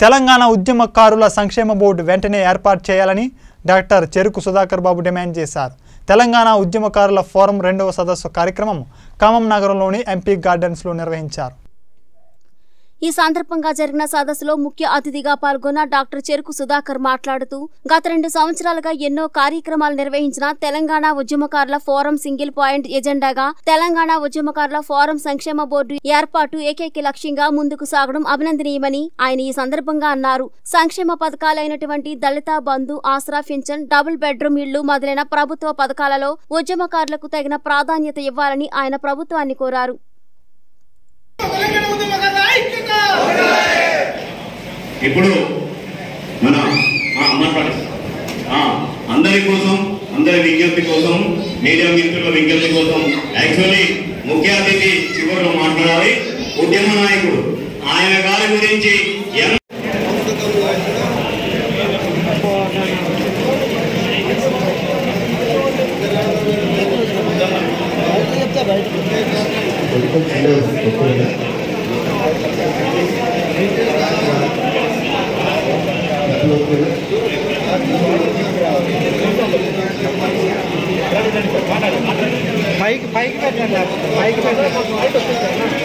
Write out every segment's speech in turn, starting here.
తెలంగాణ ఉద్యమకారుల సంక్షేమ బోర్డు వెంటనే ఏర్పాటు చేయాలని డాక్టర్ చెరుకు సుధాకర్ బాబు డిమాండ్ చేశారు తెలంగాణ ఉద్యమకారుల ఫోరం రెండవ సదస్సు కార్యక్రమం ఖమ్మం నగరంలోని ఎంపీ గార్డెన్స్లో నిర్వహించారు ఈ సందర్భంగా జరిగిన సదస్సులో ముఖ్య అతిథిగా పాల్గొన్న డాక్టర్ చెరుకు సుధాకర్ మాట్లాడుతూ గత రెండు సంవత్సరాలుగా ఎన్నో కార్యక్రమాలు నిర్వహించిన తెలంగాణ ఉద్యమకారుల ఫోరం సింగిల్ పాయింట్ ఎజెండాగా తెలంగాణ ఉద్యమకారుల ఫోరం సంక్షేమ బోర్డు ఏర్పాటు ఏకైక లక్ష్యంగా ముందుకు సాగడం అభినందనీయమని ఆయన ఈ సందర్భంగా అన్నారు సంక్షేమ పథకాలైనటువంటి దళిత బంధు ఆసరా పింఛన్ డబుల్ బెడ్రూమ్ ఇళ్లు మొదలైన ప్రభుత్వ పథకాలలో ఉద్యమకారులకు తగిన ప్రాధాన్యత ఇవ్వాలని ఆయన ప్రభుత్వాన్ని కోరారు తెలంగాణ ఉద్యమకారుల ఐక్యత ఇప్పుడు మన ఆ, మాట్లాడు ఆ, అందరి కోసం అందరి విజ్ఞప్తి కోసం మీడియా మిత్రుల విజ్ఞప్తి కోసం యాక్చువల్లీ ముఖ్య అతిథి చివరిలో మాట్లాడాలి ఉద్యమ నాయకుడు ఆయన గారి గురించి ఎంత పైకి పైకి పెట్టండి పైకి పెట్టండి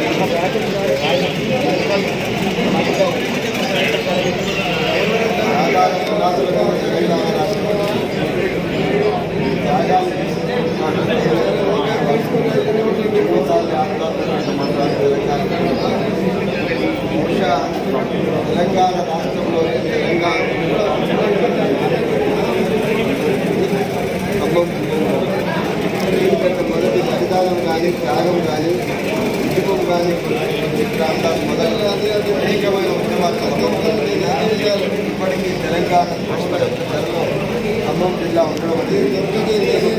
బహుశా తెలంగాణ రాష్ట్రంలో తెలంగాణ ఖమ్మం ఎందుకంటే మొదటి బలిదానం కానీ త్యాగం కానీ ఉద్యమం కానీ ప్రాంతాలు మొదలు అనేకమైన ఉద్యమాలు ఇప్పటికీ తెలంగాణ రాష్ట్ర చరిత్రలో ఖమ్మం జిల్లా ఉండడం అనేది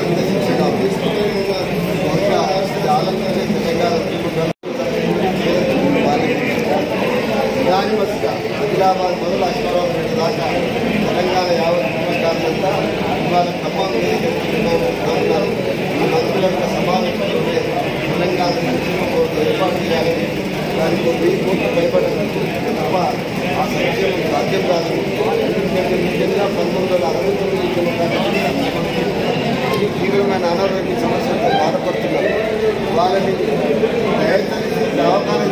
బహుశా చాలామంది తెలంగాణ ఉద్యమం యునానిమస్గా ఆదిలాబాద్ మొదలు అశ్వరావు రెడ్డి దాకా తెలంగాణ యావత్ కుటుంబాలంతా ఇవాళ ఖమ్మం ఉన్నారు ఈ మంత్రుల సమావేశంలో తెలంగాణ సంక్షేమ బోర్డు ఏర్పాటు చేయాలని దానికి వెయ్యి కోట్లు భయపడదు తప్ప ఆ సంక్షేమం సాధ్యం కాదు ఎందుకంటే ముఖ్యంగా పంతొమ్మిది వందల అరవై తొమ్మిది ఉద్యమకారులు తీవ్రమైన అనారోగ్య సమస్యలతో బాధపడుతున్నారు వాళ్ళని దయచేసి అవగాహన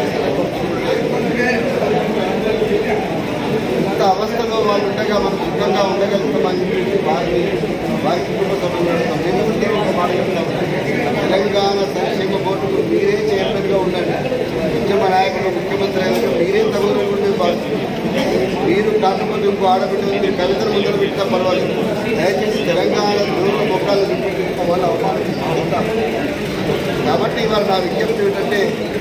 ఇంత అవస్థలో వాళ్ళు ఉండగా మనం సుఖంగా ఉండగలుగుతామని చెప్పి వారిని వారి కుటుంబ సభ్యులను ఎందుకంటే ఒక మాట చెప్తాము. తెలంగాణ సంక్షేమ బోర్డుకు మీరే చైర్మన్గా ఉండండి ఉద్యమ నాయకులు ముఖ్యమంత్రి అయినట్టు మీరే తగులుకుంటే మీరు కాకపోతే ఇంకో ఆడబిడ్డ ఉంది కవితలు ముందర పెట్టినా పర్వాలేదు దయచేసి తెలంగాణ దూరం మొక్కలు వల్ల అవమానం కాబట్టి ఇవాళ నా విజ్ఞప్తి ఏంటంటే